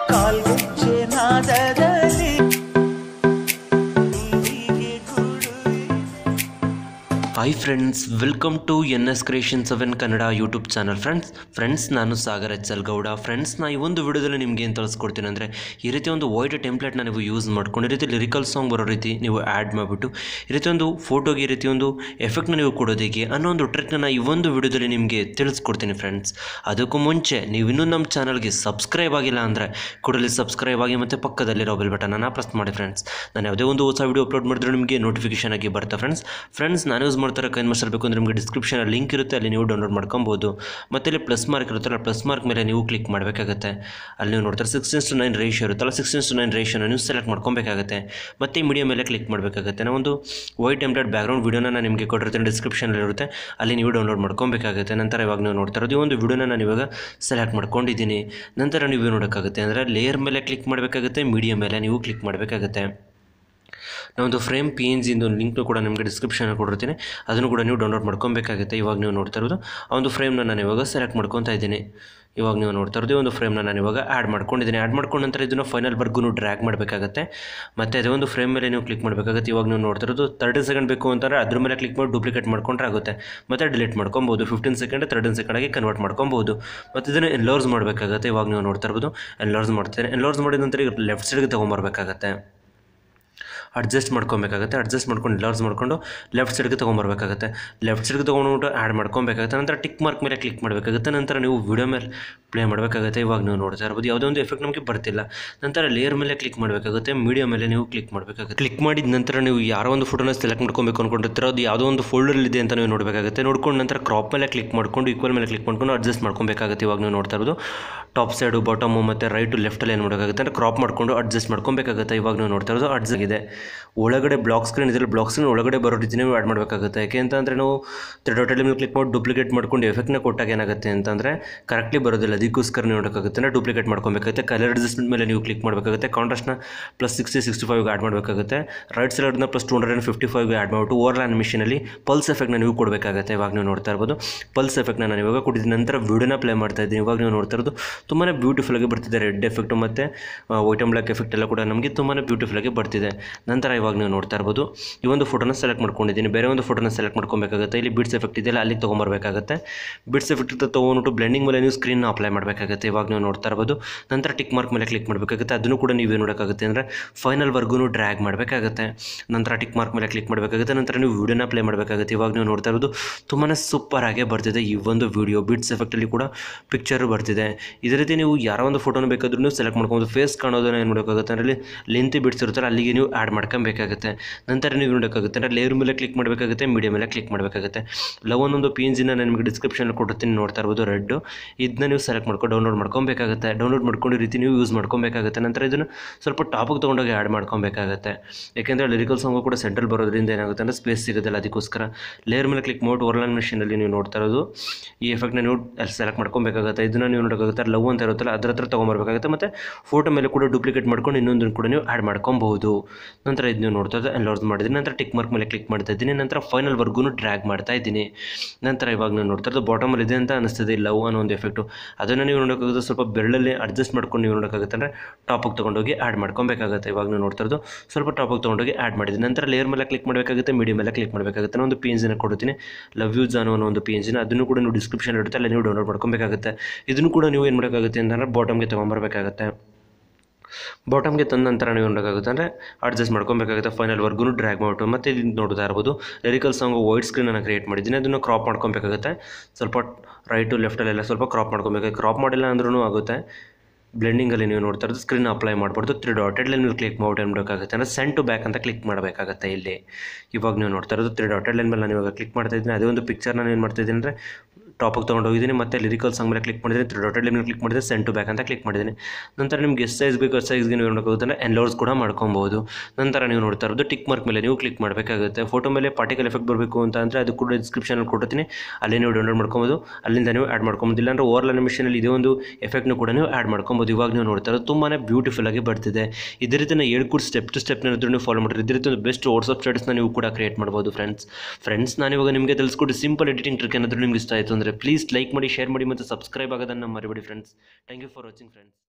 ಕಾಲ್ಗೆಚ್ಚೆ ನಾದದಲ್ಲಿ ಹೀಗೆ ಗೂಡು hi friends welcome to N S creation seven Kannada YouTube channel friends friends ನಾನು Sagar H L Gowda friends ನಾ ಈ ಒಂದು ವಿಡಿಯೋದಲ್ಲಿ ನಿಮಗೆ ಏನು ತಿಳಿಸ್ಕೊಡ್ತೀನಿ ಅಂದರೆ ಈ ರೀತಿ ಒಂದು ವೈಟ್ ಟೆಂಪ್ಲೇಟ್ನ ನೀವು ಯೂಸ್ ಮಾಡ್ಕೊಂಡು ಈ ರೀತಿ ಲಿರಿಕಲ್ ಸಾಂಗ್ ಬರೋ ರೀತಿ ನೀವು ಆ್ಯಡ್ ಮಾಡಿಬಿಟ್ಟು ಈ ರೀತಿ ಒಂದು ಫೋಟೋಗೆ ಈ ರೀತಿ ಒಂದು ಎಫೆಕ್ಟ್ನ ನೀವು ಕೊಡೋದು ಹೇಗೆ ಅನ್ನೋ ಒಂದು ಟ್ರಿಕ್ನ ಈ ಒಂದು ವಿಡಿಯೋದಲ್ಲಿ ನಿಮಗೆ ತಿಳಿಸ್ಕೊಡ್ತೀನಿ ಫ್ರೆಂಡ್ಸ್ ಅದಕ್ಕೂ ಮುಂಚೆ ನೀವು ಇನ್ನೂ ನಮ್ಮ ಚಾನಲ್ಗೆ ಸಬ್ಸ್ಕ್ರೈಬ್ ಆಗಿಲ್ಲ ಅಂದರೆ ಕೂಡಲೇ ಸಬ್ಸ್ಕ್ರೈಬ್ ಆಗಿ ಮತ್ತು ಪಕ್ಕದಲ್ಲಿರೋ ಬೆಲ್ ಬಟನನ್ನು ಪ್ರೆಸ್ ಮಾಡಿ ಫ್ರೆಂಡ್ಸ್ ನಾನು ಯಾವುದೇ ಒಂದು ಹೊಸ ವಿಡಿಯೋ ಅಪ್ಲೋಡ್ ಮಾಡಿದ್ರೆ ನಿಮಗೆ ನೋಟಿಫಿಕೇಶನ್ ಆಗಿ ಬರುತ್ತೆ ಫ್ರೆಂಡ್ಸ್ ಫ್ರೆಂಡ್ಸ್ ನಾನು ಯೂಸ್ ಮಾಡ್ತಾರೆ ಕೈನ್ ಮಾಸ್ಟರ್ ಬೇಕು ಅಂದರೆ ನಿಮಗೆ ಡಿಸ್ಕ್ರಿಪ್ಷನಲ್ಲಿ ಲಿಂಕ್ ಇರುತ್ತೆ ಅಲ್ಲಿ ನೀವು ಡೌನ್ಲೋಡ್ ಮಾಡ್ಕೊಬೋದು ಮತ್ತು ಇಲ್ಲಿ ಪ್ಲಸ್ ಮಾರ್ಕ್ ಇರುತ್ತಲ್ಲ ಪ್ಲಸ್ ಮಾರ್ಕ್ ಮೇಲೆ ನೀವು ಕ್ಲಿಕ್ ಮಾಡಬೇಕಾಗುತ್ತೆ ಅಲ್ಲಿ ನೀವು ನೋಡ್ತಾರೆ ಸಿಕ್ಸ್ಟೀನ್ ಟು ನೈನ್ ರೇಷಿಯೋ ಇರುತ್ತಲ್ಲ ಸಿಕ್ಸ್ಟೀನ್ ಟು ನೈನ್ ರೇಷಿಯೋನ ನೀವು ಸೆಲೆಕ್ಟ್ ಮಾಡ್ಕೊಬೇಕಾಗುತ್ತೆ ಮತ್ತು ಈ ಮೀಡಿಯಾ ಮೇಲೆ ಕ್ಲಿಕ್ ಮಾಡಬೇಕಾಗುತ್ತೆ ನಾವು ಒಂದು ವೈಟ್ ಟೆಂಪ್ಲೇಟ್ ಬ್ಯಾಕ್ಗ್ರೌಂಡ್ ವೀಡಿಯೋನ ನಾನು ನಿಮಗೆ ಕೊಟ್ಟಿರ್ತೀನಿ ಡಿಸ್ಕ್ರಿಪ್ಷನಲ್ಲಿ ಇರುತ್ತೆ ಅಲ್ಲಿ ನೀವು ಡೌನ್ಲೋಡ್ ಮಾಡ್ಕೊಬೇಕಾಗುತ್ತೆ ನಂತರ ಇವಾಗ ನೀವು ನೋಡ್ತಾ ಇರೋದು ಈ ಒಂದು ವಿಡಿಯೋನ ನಾನು ಇವಾಗ ಸೆಲೆಕ್ಟ್ ಮಾಡ್ಕೊಂಡಿದ್ದೀನಿ ನಂತರ ನೀವು ನೋಡೋಕ್ಕಾಗುತ್ತೆ ಅಂದರೆ ಲೇಯರ್ ಮೇಲೆ ಕ್ಲಿಕ್ ಮಾಡಬೇಕಾಗುತ್ತೆ ಮೀಡಿಯಾ ಮೇಲೆ ನೀವು ಕ್ಲಿಕ್ ಮಾಡಬೇಕಾಗುತ್ತೆ ನಾವೊಂದು ಫ್ರೇಮ್ ಪಿ ಎನ್ ಜಿಂದು ಲಿಂಕ್ನು ಕೂಡ ನಿಮಗೆ ಡಿಸ್ಕ್ರಿಪ್ಷನ್ ಕೊಟ್ಟಿರ್ತೀನಿ ಅದನ್ನು ಕೂಡ ನೀವು ಡೌನ್ಲೋಡ್ ಮಾಡ್ಕೊಬೇಕಾಗುತ್ತೆ ಇವಾಗ ನೀವು ನೋಡ್ತಾ ಇರೋದು ಆ ಒಂದು ಫ್ರೇಮ್ನ ನಾನು ಇವಾಗ ಸೆಲೆಕ್ಟ್ ಮಾಡ್ಕೊತಾ ಇದ್ದೀನಿ ಇವಾಗ ನೀವು ನೋಡ್ತಾ ಇರೋದು ಈ ಒಂದು ಫ್ರೇಮ್ನ ನಾನು ಇವಾಗ ಆ್ಯಡ್ ಮಾಡ್ಕೊಂಡಿದ್ದೀನಿ ಆ್ಯಡ್ ಮಾಡ್ಕೊಂಡ ನಂತರ ಇದನ್ನು ಫೈನಲ್ ವರ್ಗೂ ಡ್ರ್ಯಾಗ್ ಮಾಡಬೇಕಾಗುತ್ತೆ ಮತ್ತು ಅದೇ ಒಂದು ಫ್ರೇಮ್ ಮೇಲೆ ನೀವು ಕ್ಲಿಕ್ ಮಾಡಬೇಕಾಗುತ್ತೆ ಇವಾಗ ನೀವು ನೋಡ್ತಾ ಇರೋದು ತರ್ಟಿ ಸೆಕೆಂಡ್ ಬೇಕು ಅಂತಂದರೆ ಅದ್ರ ಮೇಲೆ ಕ್ಲಿಕ್ ಮಾಡಿ ಡೂಪ್ಲಿಕೇಟ್ ಮಾಡ್ಕೊಂಡ್ರೆ ಆಗುತ್ತೆ ಮತ್ತು ಡಿಲೀಟ್ ಮಾಡ್ಕೊಬೋದು ಫಿಫ್ಟೀನ್ ಸೆಕೆಂಡ್ ತರ್ಟೀನ್ ಸೆಕೆಂಡಾಗಿ ಕನ್ವರ್ಟ್ ಮಾಡ್ಕೊಬೋದು ಮತ್ತು ಇದನ್ನು ಎನ್ಲೋರ್ಸ್ ಮಾಡಬೇಕಾಗುತ್ತೆ ಇವಾಗ ನೀವು ನೋಡ್ತಾ ಇರ್ಬೋದು ಎನ್ಲೋರ್ಸ್ ಮಾಡ್ತೇನೆ ಎನ್ಲೋರ್ಸ್ ಮಾಡಿದ ನಂತರ ಈಗ ಲೆಫ್ಟ್ ಸೈಡ್ಗೆ ತೊಗೊಂಬರ್ಬೇಕಾಗತ್ತೆ ಅಡ್ಜಸ್ಟ್ ಮಾಡ್ಕೊಬೇಕಾಗುತ್ತೆ ಅಡ್ಜಸ್ಟ್ ಮಾಡ್ಕೊಂಡು ಲಾರ್ಸ್ ಮಾಡ್ಕೊಂಡು ಲೆಫ್ಟ್ ಸೈಡ್ಗೆ ತೊಗೊಂಬರ್ಬೇಕಾಗುತ್ತೆ ಲೆಫ್ಟ್ ಸೈಡ್ಗೆ ತೊಗೊಂಡ್ಬಿಟ್ಟು ಆ್ಯಡ್ ಮಾಡ್ಕೊಬೇಕಾಗುತ್ತೆ ನಂತರ ಟಿಕ್ ಮಾರ್ಕ್ ಮೇಲೆ ಕ್ಲಿಕ್ ಮಾಡಬೇಕಾಗುತ್ತೆ ನಂತರ ನೀವು ವಿಡಿಯೋ ಮೇಲೆ ಪ್ಲೇ ಮಾಡಬೇಕಾಗುತ್ತೆ ಇವಾಗ ನೀವು ನೋಡ್ತಾ ಇರ್ಬೋದು ಯಾವುದೋ ಒಂದು ಎಫೆಕ್ಟ್ ನಮಗೆ ಬರ್ತಿಲ್ಲ ನಂತರ ಲೇಯರ್ ಮೇಲೆ ಕ್ಲಿಕ್ ಮಾಡಬೇಕಾಗುತ್ತೆ ಮೀಡಿಯಾ ಮೇಲೆ ನೀವು ಕ್ಲಿಕ್ ಮಾಡಬೇಕಾಗುತ್ತೆ ಕ್ಲಿಕ್ ಮಾಡಿದ ನಂತರ ನೀವು ಯಾರೋ ಒಂದು ಫೋಟೋನ ಸೆಲೆಕ್ಟ್ ಮಾಡ್ಕೊಬೇಕು ಅನ್ಕೊಂಡಿರ್ತೀರೋ ಅದು ಯಾವುದೋ ಒಂದು ಫೋಲ್ಡರ್ ಇದೆ ಅಂತ ನೀವು ನೋಡಬೇಕಾಗುತ್ತೆ ನೋಡ್ಕೊಂಡು ನಂತರ ಕ್ರಾಪ್ ಮೇಲೆ ಕ್ಲಿಕ್ ಮಾಡ್ಕೊಂಡು ಈಕ್ವಲ್ ಮೇಲೆ ಕ್ಲಿಕ್ ಮಾಡ್ಕೊಂಡು ಅಡ್ಜಸ್ಟ್ ಮಾಡ್ಕೊಬೇಕಾಗುತ್ತೆ ಇವಾಗ ನೀವು ನೋಡ್ತಾ ಇರೋದು ಟಾಪ್ ಸೈಡು ಬಾಟಮು ಮತ್ತು ರೈಟು ಲೆಫ್ಟಲ್ಲಿ ಏನು ಮಾಡಬೇಕಾಗುತ್ತೆ ಅಂದರೆ ಕ್ರಾಪ್ ಮಾಡ್ಕೊಂಡು ಅಡ್ಜಸ್ಟ್ ಮಾಡ್ಕೊಬೇಕಾಗುತ್ತೆ ಇವಾಗ ನೀವು ನೋಡ್ತಾ ಇರೋದು ಅಡ್ಜಸ್ಟ್ ಆಗಿದೆ ಒಳಗಡೆ ಬ್ಲಾಕ್ ಸ್ಕ್ರೀನ್ ಇದೆಯಲ್ಲ ಬ್ಲಾಕ್ ಸ್ಕ್ರೀನ್ ಒಳಗಡೆ ಬರೋ ರೀತಿ ನೀವು ಆ್ಯಡ್ ಮಾಡಬೇಕಾಗುತ್ತೆ ಯಾಕೆ ಅಂತಂದರೆ ನಾವು ತ್ರೆಡೋಟಲ್ಲಿ ನೀವು ಕ್ಲಿಕ್ ಮಾಡಿ ಡೂಪ್ಲಿಕೇಟ್ ಮಾಡ್ಕೊಂಡು ಎಫೆಕ್ಟ್ನ ಕೊಟ್ಟಾಗ ಏನಾಗುತ್ತೆ ಅಂತಂದರೆ ಕರೆಕ್ಟ್ಲಿ ಬರೋದಿಲ್ಲ ಅದಕ್ಕೋಸ್ಕರ ನೀವು ನೋಡೋಕ್ಕಾಗುತ್ತೆ ಅಂದರೆ ಡೂಪ್ಲಿಕೇಟ್ ಮಾಡ್ಕೊಬೇಕಾಗುತ್ತೆ ಕಲರ್ ಅಡ್ಜಸ್ಟ್ಮೆಂಟ್ ಮೇಲೆ ನೀವು ಕ್ಲಿಕ್ ಮಾಡಬೇಕಾಗುತ್ತೆ ಕಾಂಟ್ರಾಸ್ಟ್ನ ಪ್ಲಸ್ ಸಿಕ್ಸ್ಟಿ ಸಿಕ್ಸ್ಟಿ ಫೈವ್ಗೆ ಆ್ಯಡ್ ಮಾಡಬೇಕಾಗುತ್ತೆ ರೈಟ್ ಸೈಡ್ನ plus two hundred and fifty ಫೈವ್ಗೆ ಆ್ಯಡ್ ಮಾಡಿಬಿಟ್ಟು ಓವರ್ ಮಿಷನಲ್ಲಿ ಪಲ್ಸ್ ಎಫೆಕ್ಟ್ನ ನೀವು ಕೊಡಬೇಕಾಗುತ್ತೆ ಇವಾಗ ನೀವು ನೋಡ್ತಾ ಇರ್ಬೋದು ಪಲ್ಸ್ ಎಫೆಕ್ಟ್ನ ನಾನು ಇವಾಗ ಕೊಟ್ಟಿದ್ದೀನಿ ನಂತರ ವಿಡಿಯೋನ ಪ್ಲೇ ಮಾಡ್ತಾ ಇದ್ದೀನಿ ಇವಾಗ ನೀವು ನೋಡ್ತಾ ಇರೋದು ತುಂಬಾ ಬ್ಯೂಟಿಫುಲ್ ಆಗಿ ಬರ್ತಿದೆ ರೆಡ್ ಎಫೆಕ್ಟು ಮತ್ತು ವೈಟ್ ಆ್ಯಂಡ್ ಬ್ಲ್ಯಾಕ್ ಎಫೆಕ್ಟ್ ಎಲ್ಲ ಕೂಡ ನಮಗೆ ತುಂಬಾ ಬ್ಯೂಟಿಫುಲ್ ಆಗಿ ಬರ್ತಿದೆ ನಂತರ ಇವಾಗ ನೀವು ನೋಡ್ತಾ ಇರ್ಬೋದು ಈ ಒಂದು ಫೋಟೋನ ಸೆಲೆಕ್ಟ್ ಮಾಡ್ಕೊಂಡಿದ್ದೀನಿ ಬೇರೆ ಒಂದು ಫೋಟೋನ ಸೆಲೆಕ್ಟ್ ಮಾಡ್ಕೊಬೇಕಾಗುತ್ತೆ ಇಲ್ಲಿ ಬಿಡ್ಸ್ ಎಫೆಕ್ಟ್ ಇದೆಯಲ್ಲ ಅಲ್ಲಿಗೆ ತೊಗೊಂಬರ್ಬೇಕಾಗುತ್ತೆ ಬಿಡ್ಸ್ ಎಫೆಕ್ಟ್ ತೊಗೊಂಡ್ಬಿಟ್ಟು ಬ್ಲೆಂಡಿಂಗ್ ಮೇಲೆ ನೀವು ಸ್ಕ್ರೀನ್ನ ಅಪ್ಲೈ ಮಾಡಬೇಕಾಗುತ್ತೆ ಇವಾಗ ನೀವು ನೋಡ್ತಾ ಇರ್ಬೋದು ನಂತರ ಟಿಕ್ ಮಾರ್ಕ್ ಮೇಲೆ ಕ್ಲಿಕ್ ಮಾಡಬೇಕಾಗುತ್ತೆ ಅದನ್ನು ಕೂಡ ನೀವೇ ನೋಡೋಕ್ಕಾಗುತ್ತೆ ಅಂದರೆ ಫೈನಲ್ವರೆಗೂ ಡ್ರ್ಯಾಗ್ ಮಾಡಬೇಕಾಗುತ್ತೆ ನಂತರ ಟಿಕ್ ಮಾರ್ಕ್ ಮೇಲೆ ಕ್ಲಿಕ್ ಮಾಡಬೇಕಾಗುತ್ತೆ ನಂತರ ನೀವು ವಿಡಿಯೋನ ಪ್ಲೇ ಮಾಡಬೇಕಾಗುತ್ತೆ ಇವಾಗ ನೀವು ನೋಡ್ತಾ ಇರೋದು ತುಂಬಾ ಸೂಪರ್ ಆಗೇ ಬರ್ತಿದೆ ಈ ಒಂದು ವಿಡಿಯೋ ಬಿಟ್ಸ್ ಎಫೆಕ್ಟಲ್ಲಿ ಕೂಡ ಪಿಕ್ಚರು ಬರ್ತಿದೆ ಇದೇ ರೀತಿ ನೀವು ಯಾರೋ ಒಂದು ಫೋಟೋನ ಬೇಕಾದ್ರೂ ನೀವು ಸೆಲೆಕ್ಟ್ ಮಾಡ್ಕೊಂಡು ಫೇಸ್ ಕಾಣೋದನ್ನ ಏನು ಮಾಡಬೇಕಾಗುತ್ತೆ ಅಂದರೆ ಲೆಂತ್ ಬಿಡ್ಸ್ ಇರುತ್ತಲ್ಲ ಅಲ್ಲಿಗೆ ನೀವು ಆ್ಯಡ್ ಮಾಡ್ಕೊಬೇಕಾಗುತ್ತೆ ನಂತರ ನೀವು ನೋಡೋಕ್ಕಾಗುತ್ತೆ ಅಂದರೆ ಲೇಯರ್ ಮೇಲೆ ಕ್ಲಿಕ್ ಮಾಡಬೇಕಾಗುತ್ತೆ ಮೀಡಿಯಾ ಮೇಲೆ ಕ್ಲಿಕ್ ಮಾಡಬೇಕಾಗುತ್ತೆ ಲವ್ ಒಂದು ಪಿ ಎನ್ ಜಿನ ನಾನು ನಿಮಗೆ ಡಿಸ್ಕ್ರಿಪ್ಷನ್ ಕೊಟ್ಟಿರ್ತೀನಿ ನೋಡ್ತಾ ಇರ್ಬೋದು ರೆಡ್ ಇದನ್ನ ನೀವು ಸೆಲೆಕ್ಟ್ ಮಾಡ್ಕೊಂಡು ಡೌನ್ಲೋಡ್ ಮಾಡ್ಕೊಬೇಕಾಗುತ್ತೆ ಡೌನ್ಲೋಡ್ ಮಾಡ್ಕೊಂಡು ಈ ರೀತಿ ನೀವು ಯೂಸ್ ಮಾಡ್ಕೊಬೇಕಾಗುತ್ತೆ ನಂತರ ಇದನ್ನು ಸ್ವಲ್ಪ ಟಾಪಿಗೆ ತೊಗೊಂಡೋಗಿ ಆ್ಯಡ್ ಮಾಡ್ಕೊಬೇಕಾಗುತ್ತೆ ಯಾಕೆಂದರೆ ಲಿರಿಕಲ್ ಸಾಂಗು ಕೂಡ ಸೆಂಟ್ರಲ್ ಬರೋದ್ರಿಂದ ಏನಾಗುತ್ತೆ ಅಂದರೆ ಸ್ಪೇಸ್ ಸಿಗೋದಿಲ್ಲ ಅದಕ್ಕೋಸ್ಕರ ಲೇಯರ್ ಮೇಲೆ ಕ್ಲಿಕ್ ಮಾಡಿ ಓರ್ಲೈನ್ ಮಿಷಿನಲ್ಲಿ ನೀವು ನೋಡ್ತಾ ಇರೋದು ಈ ಎಫೆಕ್ಟ್ನ ನೀವು ಅಲ್ಲಿ ಸೆಲೆಕ್ಟ್ ಮಾಡ್ಕೊಬೇಕಾಗುತ್ತೆ ಇದನ್ನು ನೀವು ನೋಡೋಕ್ಕಾಗುತ್ತೆ ಲವ್ ಅಂತ ಇರುತ್ತಲ್ಲ ಅದ್ರ ಹತ್ರ ತೊಗೊಂಬರ್ಬೇಕಾಗುತ್ತೆ ಮತ್ತು ಫೋಟೋ ಮೇಲೆ ಕೂಡ ಡೂಪ್ಲಿಕೇಟ್ ಮಾಡ್ಕೊಂಡು ಇನ್ನೊಂದನ್ನು ಕೂಡ ನೀವು ಆ್ಯಡ್ ಮಾಡ್ಕೊಬಹುದು ನಂತರ ಇದು ನೀವು ನೋಡ್ತಾ ಇದ್ದೆ ಎನ್ಲೋರ್ಸ್ ಮಾಡಿದ್ದೀನಿ ನಂತರ ಟಿಕ್ ಮಾರ್ಕ್ ಮೇಲೆ ಕ್ಲಿಕ್ ಮಾಡ್ತಾ ಇದ್ದೀನಿ ನಂತರ ಫೈನಲ್ವರೆಗೂ ಡ್ರ್ಯಾಗ್ ಮಾಡ್ತಾ ಇದ್ದೀನಿ ನಂತರ ಇವಾಗ ನೀವು ನೋಡ್ತಾ ಇರೋದು ಬಾಟಮಲ್ಲಿ ಇದೆ ಅಂತ ಅನಿಸ್ತದೆ ಲವ್ ಅನ್ನೋ ಒಂದು ಎಫೆಕ್ಟು ಅದನ್ನು ನೀವು ನೋಡೋಕ್ಕಾಗುತ್ತೆ ಸ್ವಲ್ಪ ಬೆರಳಲ್ಲಿ ಅಡ್ಜಸ್ಟ್ ಮಾಡ್ಕೊಂಡು ನೀವು ನೋಡೋಕ್ಕಾಗುತ್ತೆ ಅಂದರೆ ಟಾಪಿಗೆ ತೊಗೊಂಡೋಗಿ ಆ್ಯಡ್ ಮಾಡ್ಕೊಬೇಕಾಗುತ್ತೆ ಇವಾಗ ನೀವು ನೋಡ್ತಾ ಇರೋದು ಸ್ವಲ್ಪ ಟಾಪಿಗೆ ತೊಗೊಂಡೋಗಿ ಆ್ಯಡ್ ಮಾಡಿದ್ದೀನಿ ನಂತರ ಲೇಯರ್ ಮೇಲೆ ಕ್ಲಿಕ್ ಮಾಡಬೇಕಾಗುತ್ತೆ ಮೀಡಿಯಾ ಮೇಲೆ ಕ್ಲಿಕ್ ಮಾಡಬೇಕಾಗುತ್ತೆ ನಾನು ಒಂದು ಪಿ ಎನ್ ಜಿನ ಕೊಡ್ತೀನಿ ಲವ್ ಯೂಸ್ ಅನ್ನೋ ಒಂದು ಪಿ ಎನ್ ಜಿನ ಅದನ್ನು ಕೂಡ ನೀವು ಡಿಸ್ಕ್ರಿಪ್ಷನ್ ಇರುತ್ತೆ ಅಲ್ಲಿ ನೀವು ಡೌನ್ಲೋಡ್ ಮಾಡ್ಕೊಬೇಕಾಗುತ್ತೆ ಇದನ್ನು ಕೂಡ ನೀವು ಏನು ಮಾಡೋಕ್ಕಾಗುತ್ತೆ ಅಂತಂದರೆ ಬಾಟಮ್ಗೆ ತೊಗೊಂಬರ್ಬೇಕಾಗುತ್ತೆ ಬಾಟಮ್ಗೆ ತಂದ ನಂತರ ನೀವು ನೋಡೋಕ್ಕಾಗುತ್ತೆ ಅಂದರೆ ಅಡ್ಜಸ್ಟ್ ಮಾಡ್ಕೊಬೇಕಾಗುತ್ತೆ ಫೈನಲ್ವರೆಗೂ ಡ್ರ್ಯಾಗ್ ಮಾಡಿಬಿಟ್ಟು ಮತ್ತು ಇಲ್ಲಿ ನೋಡ್ತಾ ಇರ್ಬೋದು ಲಿರಿಕಲ್ ಸಾಂಗು ವೈಟ್ ಸ್ಕ್ರೀನನ್ನು ಕ್ರಿಯೇಟ್ ಮಾಡಿದ್ದೀನಿ ಅದನ್ನು ಕ್ರಾಪ್ ಮಾಡ್ಕೊಬೇಕಾಗುತ್ತೆ ಸ್ವಲ್ಪ ರೈಟು ಲೆಫ್ಟಲ್ಲೆಲ್ಲ ಸ್ವಲ್ಪ ಕ್ರಾಪ್ ಮಾಡ್ಕೊಬೇಕು ಕ್ರಾಪ್ ಮಾಡಿಲ್ಲ ಅಂದ್ರೂ ಆಗುತ್ತೆ ಬ್ಲೆಂಡಿಂಗಲ್ಲಿ ನೀವು ನೋಡ್ತಾ ಇರೋದು ಸ್ಕ್ರೀನ್ ಅಪ್ಲೈ ಮಾಡ್ಬಿಡ್ತು ತ್ರೀ ಡಾಟೆಡ್ ಲೈನ್ ನೀವು ಕ್ಲಿಕ್ ಮಾಡಿ ಮಾಡಬೇಕಾಗುತ್ತೆ ಅಂದರೆ ಸೆಂಡ್ ಟು ಬ್ಯಾಕ್ ಅಂತ ಕ್ಲಿಕ್ ಮಾಡಬೇಕಾಗುತ್ತೆ ಇಲ್ಲಿ ಇವಾಗ ನೀವು ನೋಡ್ತಾ ಇರೋದು ತ್ರೀ ಡಾಟೆಡ್ ಲೈನ್ ಮೇಲೆ ನಾನು ಇವಾಗ ಕ್ಲಿಕ್ ಮಾಡ್ತಾ ಇದ್ದೀನಿ ಅದೇ ಒಂದು ಪಿಕ್ಚರ್ ನಾನು ಏನು ಮಾಡ್ತಾ ಇದ್ದೀನಿ ಅಂದರೆ ಟಾಪಿಗೆ ತೊಗೊಂಡು ಹೋಗಿದ್ದೀನಿ ಮತ್ತು ಲಿರಿಕಲ್ ಸಾಂಗ್ ಮೇಲೆ ಕ್ಲಿಕ್ ಮಾಡಿದ್ದೀನಿ ತ್ರೀ ಡಾಟೆಡ್ ಲೈನ್ ಕ್ಲಿಕ್ ಮಾಡಿದ್ರೆ ಸೆಂಡ್ ಟು ಬ್ಯಾಕ್ ಅಂತ ಕ್ಲಿಕ್ ಮಾಡಿದ್ದೀನಿ ನಂತರ ನಿಮ್ಗೆ ಎಷ್ಟು ಸೈಜ್ ಬೇಕು ಅಷ್ಟು ಸೈಜ್ಗೆ ನೀವು ನೋಡೋಕ್ಕಾಗುತ್ತೆ ಅಂದರೆ ಎನ್ಲೋರ್ಸ್ ಕೂಡ ಮಾಡ್ಕೊಬೋದು ನಂತರ ನೀವು ನೋಡ್ತಾ ಇರೋದು ಟಿಕ್ ಮಾರ್ಕ್ ಮೇಲೆ ನೀವು ಕ್ಲಿಕ್ ಮಾಡಬೇಕಾಗುತ್ತೆ ಫೋಟೋ ಮೇಲೆ ಪಾರ್ಟಿಕಲ್ ಎಫೆಕ್ಟ್ ಬರಬೇಕು ಅಂತ ಅಂದರೆ ಅದು ಕೂಡ ಡಿಸ್ಕ್ರಿಪ್ಷನಲ್ಲಿ ಕೊಟ್ಟಿರ್ತೀನಿ ಅಲ್ಲಿ ನೀವು ಡೌನ್ಲೋಡ್ ಮಾಡ್ಕೊಬೋದು ಅಲ್ಲಿಂದ ನೀವು ಆ್ಯಡ್ ಮಾಡ್ಕೊಬೋದು ಇಲ್ಲಾಂದ್ರೆ ಓವರ್ ಮಿಷನಲ್ಲಿ ಇದೇ ಒಂದು ಎಫೆಕ್ಟ್ನು ಕೂಡ ನೀವು ಆ್ಯಡ್ ಮಾಡ್ಕೊಬೋದು ಇವಾಗ ನೀವು ನೋಡ್ತಾ ಇರೋದು ತುಂಬಾ ಬ್ಯೂಟಿಫುಲ್ ಆಗಿ ಬರ್ತಿದೆ ಇದೇ ರೀತಿ ನಾನು ಹೇಳ್ಕೊಟ್ಟು ಸ್ಟೆಪ್ ಟು ಸ್ಟೆಪ್ನ ನೀವು ಫಾಲೋ ಮಾಡಿರಿ ಇದೇ ರೀತಿ ಒಂದು ಬೆಸ್ಟ್ ವಾಟ್ಸಪ್ ಸ್ಟೇಟಸ್ನ ನೀವು ಕೂಡ ಕ್ರಿಯೇಟ್ ಮಾಡ್ಬೋದು ಫ್ರೆಂಡ್ಸ್ ಫ್ರೆಂಡ್ಸ್ ನಾನು ಇವಾಗ ನಿಮಗೆ ತಿಳಿಸ್ಕೊಟ್ಟು ಸಿಂಪಲ್ ಎಡಿಟಿಂಗ್ ಟ್ರಿಕ್ ಏನಾದರೂ ನಿಮ್ಗೆ ಇಷ್ಟ ಆಯಿತು ಅಂದರೆ ಪ್ಲೀಸ್ ಲೈಕ್ ಮಾಡಿ ಶೇರ್ ಮಾಡಿ ಮತ್ತು ಸಬ್ಸ್ಕ್ರೈಬ್ ಆಗೋದನ್ನು ಮರಿಬೇಡಿ friends thank you for watching friends